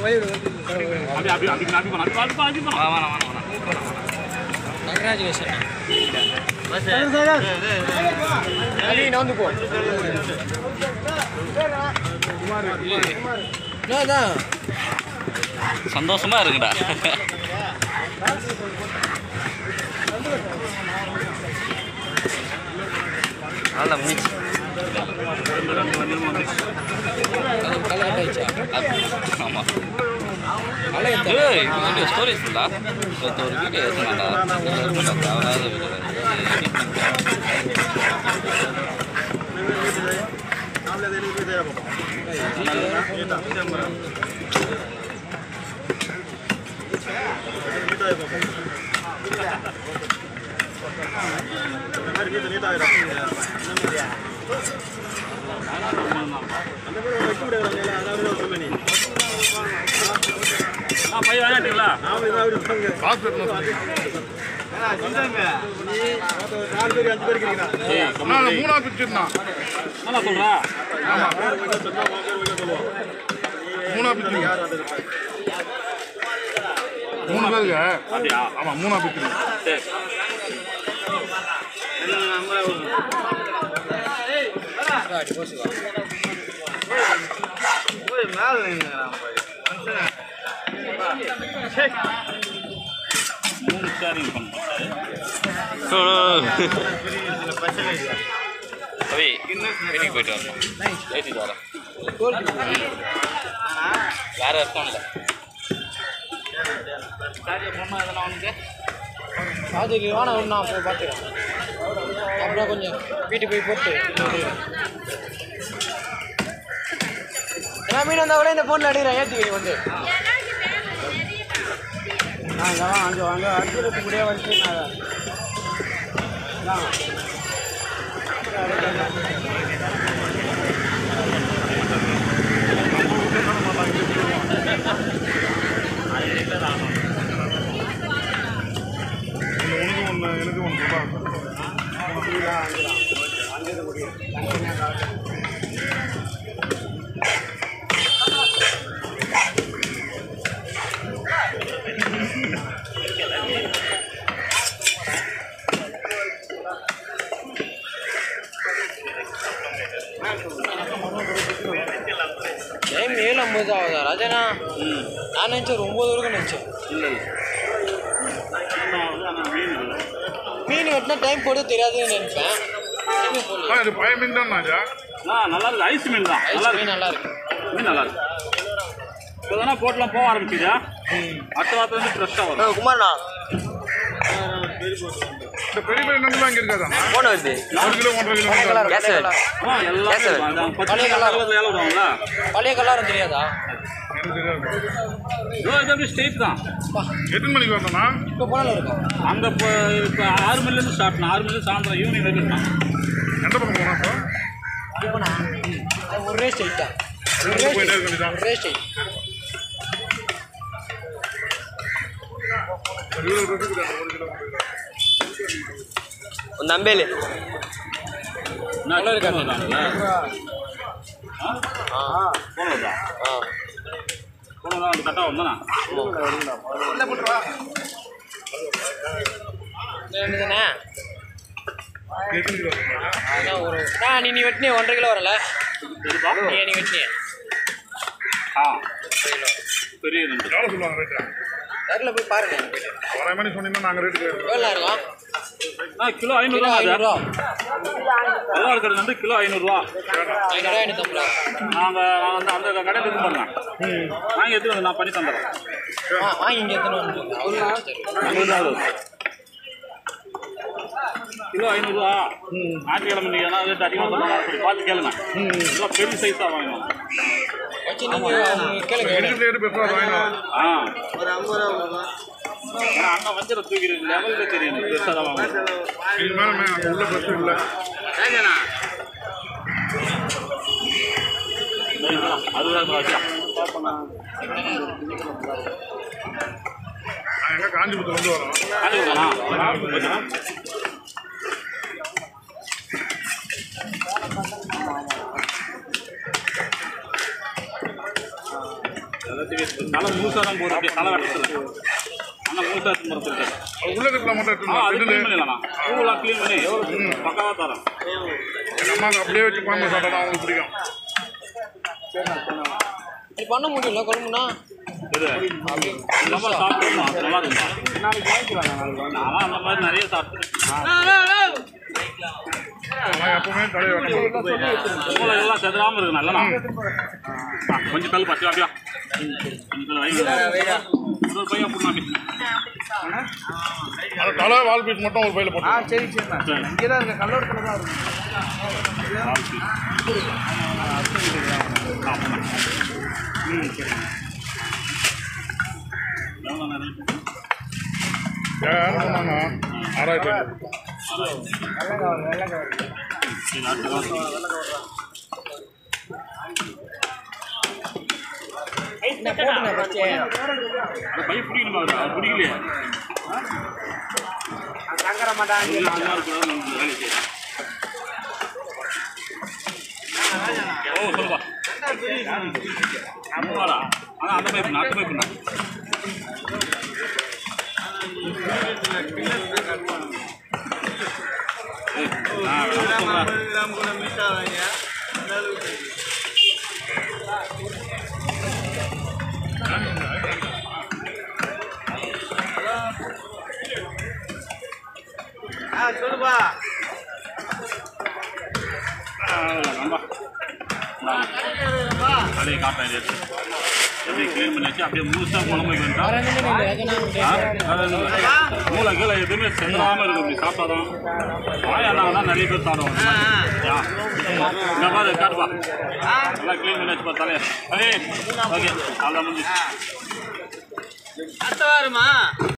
அப்படி அப்படி அப்படி அப்படி பண்ணு, அப்படி பண்ணு, அப்படி பண்ணு. வேணாம் வேணாம் வேணாம் கங்க்ராச்சுலேஷன் என்னதான் சந்தோஷமா இருக்குடா நல்லா முடிச்சு கலை கட்டாயிச்சா ஆமாம் கலை ஏய் வீடியோ ஸ்டோரேஜ் இல்லா ಇವತ್ತು ஒரு வீடியோ ஏற்றினாடா தேவையில்லாத வீடியோ ஆ, பை வாங்கிட்டீங்களா? ஏய், கம்முனு டேய். மூணா பிச்சுனா என்னடா சொல்றா? மூணா பிச்சு மூணு பேருக்கு அப்படியா? ஆமா மூணா பிச்சு சரி. மூணு sharing பண்ணணும். ரவி வீட்டுக்கு போயிட்டு வரணும் ஏற்றிட்டு வரேன் வேற இருக்கான்ல அது வாணா ஒன்று நான் போய் பார்த்துக்கிறேன் அப்புறம் கொஞ்சம் வீட்டுக்கு போய் போட்டு ஏன்னா மீன் வந்தால் கூட இந்த ஃபோனில் அடிக்கிறேன் ஏற்றிக்க வந்து அங்கே அங்கே வாங்க அடுத்த முடியாது வந்து உனக்கு ஒன்று எனக்கு ஒன்று டைம் ஏழு ஐம்பது ஆகுதா ராஜனா நான் நினச்சேன் ஒரு ஒம்பது வரைக்கும் நினச்சேன் இல்லை இல்லை ஆனால் மீன் இல்லை மீன் வெட்டினா டைம் போடுறது தெரியாதுன்னு நினைப்பேன் மீன் போடல இது பழைய மீன் தான் ராஜா ஆ நல்லா இருக்கு ஐஸ் மீன் தான் நல்லா ஐஸ் இருக்கு மீன் நல்லா இருக்கு மீன் நல்லா இருக்கு இப்போ தானே போட்லாம் போக ஆரம்பிச்சுதா அடுத்த வாரத்துல இருந்து ஃப்ரெஷ்ஷாக வரும் குமார்ண்ணா இந்த பெரிய பெரிய நண்டுலாம் இங்கே இருக்காதாண்ணா போன வருது ஒரு கிலோ ஒன்றரை கிலோ நண்டு கேஸ் ஆ எல்லாமே இருக்கும். அதான் பத்து பழைய கிலோ கலர். இருபது ஏழை விடுவாங்களா பழைய கல்லாரம் தெரியாதா எனக்கு தெரியாது இதோ இது அப்படி ஸ்ட்ரெயிட் தான் எத்தனை மணிக்கு வரணும்ண்ணா இப்போ போனாலும் இருக்கும் அங்கே இப்போ இப்போ ஆறு மணிலேருந்து ஸ்டார்ட் ஆறு மணிலேருந்து சாயந்தரம் ஈவினிங் வரைக்கும் இருக்கான் எந்த பக்கம் போனா இப்போ இப்போண்ணா ஒரே ஸ்ட்ரைட் தான் ஒரே போயிட்டே straight. இருக்க வேண்டியதான். ஒரே ஸ்ட்ரைட் இருபது பேருக்கு ஒரு கிலோ நம்பேலு நல்லா இருக்காங்க ஆ போனதா ஆ போனதா அந்த கரெக்டாக வந்தானா என்னதுண்ணே எத்தனை கிலோ அதான் ஒரு ஆ நீ நீ வெட்டினே ஒன்றரை கிலோ வரல சரிப்பா நீ நீ வெட்டினே ஆ பெரிய நண்டு எவ்வளோ சொல்லுவாங்க ரேட்டு நேரில் போய் பாருங்க வர மாதிரி சொன்னீங்கன்னா நாங்கள் ரேட்டு எவ்வளோ இருக்கும் ஆ கிலோ கிலோ ஐநூறுரூவா அது ஐநூறுரூவா நல்லா இருக்கிறது வந்து கிலோ ஐநூறுரூவா ஐநூறுரூவா ஐநூற்றம்பது ரூபா நாங்கள் வந்து அந்த கடையில் இது பண்ணேன் வாங்கி எடுத்துட்டு வந்து நான் பண்ணி தந்துடுறேன் ஆ வாங்கி இங்கே எத்தனை வந்து அவரு கிலோ ஐநூறுரூவா ஞாயிற்றுக்கிழமை நீங்கள் எதனா ரேட் அதிகமாக சொன்னாலும் அப்படி பார்த்து கேளுங்க இதெல்லாம் பெரிய சைஸாக வாங்கணும் வச்சு நீங்கள் கேளுங்க இருக்கிற ரேட்டு பெருசாக வாங்கினோம் ஆ ஏன்னா அங்கே வஞ்சிர தூக்கிற லெவலில் தெரியும் எனக்கு பெருசாக தான் வாங்கணும் இது மேலே மே- அங்கே உள்ள பிரச்சனை இல்லை அதுதான் வச்சுக்கலாம் நான் எங்கே காஞ்சிபுரத்தில் வந்து வரோம் அது வேணா தலை முழுசாக தான் போகுது அப்படியே தலை வெட்டத்தில் ஆனால் முழுசாக எடுத்து மரத்தில் அது உள்ள இருக்கிற மட்டும் எடுத்து ஆ அது செதில் க்ளீன் பண்ணிடலாம் பூவெல்லாம் க்ளீன் பண்ணி பக்காவாக தரேன் எங்கள் அம்மாவுக்கு அப்படியே வச்சு குழம்பு சாப்பிட்டா அவங்களுக்கு பிடிக்கும் இது பண்ண முடியல குழம்புனா இது இந்த மாதிரி சாப்பிடணும் அது நல்லா இருக்கும் நானும் அந்த மாதிரி நிறைய சாப்பிட்டுருக்கேன் நான் எப்பவுமே தலையை வெட்டணும் மூளை எல்லாம் செதுறாமல் இருக்கு நல்லா கொஞ்சம் கல் பச்சை அப்படியா கொஞ்சம் கல் வைங்க ஒரு பையன் போடணும் அப்படி அந்த தலை வால் பீஸ் மட்டும் ஒரு பையில போட்டு சரி சரி இங்கே தான் இருக்கு கல்லூரத்தில் தான் இருக்கு எவ்வளோ நிறைய இருக்கு? யாரும் சொன்னாங்க ஆறாயிரத்தி ஐநூறு. சரி, அடுத்த வாரம். அந்த பையன் பிடிக்கணுமா அவரு? அவர் பிடிக்கலையே இது நல்லா இருக்கு, நம்ம வேலை செய்யலாம். ஓ சொல்லுப்பா ஆமாடா ஆனால் அந்த பைப்பு அடுத்த பைப்பு அப்படியே காட்டுறேன் இது எடுத்து. அப்படியே க்ளீன் பண்ணி வச்சு அப்படியே முழுசாக குழம்பு வைக்கணும் மூளை கீழே எதுவுமே செஞ்சாமல் இருக்கும் இப்படி சாப்பிட்டாதான் வாயெல்லாம் தான் நிறைய பேர் சாப்பிடுவாங்க யா. இந்த மாதிரி காட்டுப்பா நல்லா க்ளீன் பண்ணி வச்சுப்பா தலையை சரி ஓகே அவ்வளோ முடிஞ்சு அடுத்த வாரமா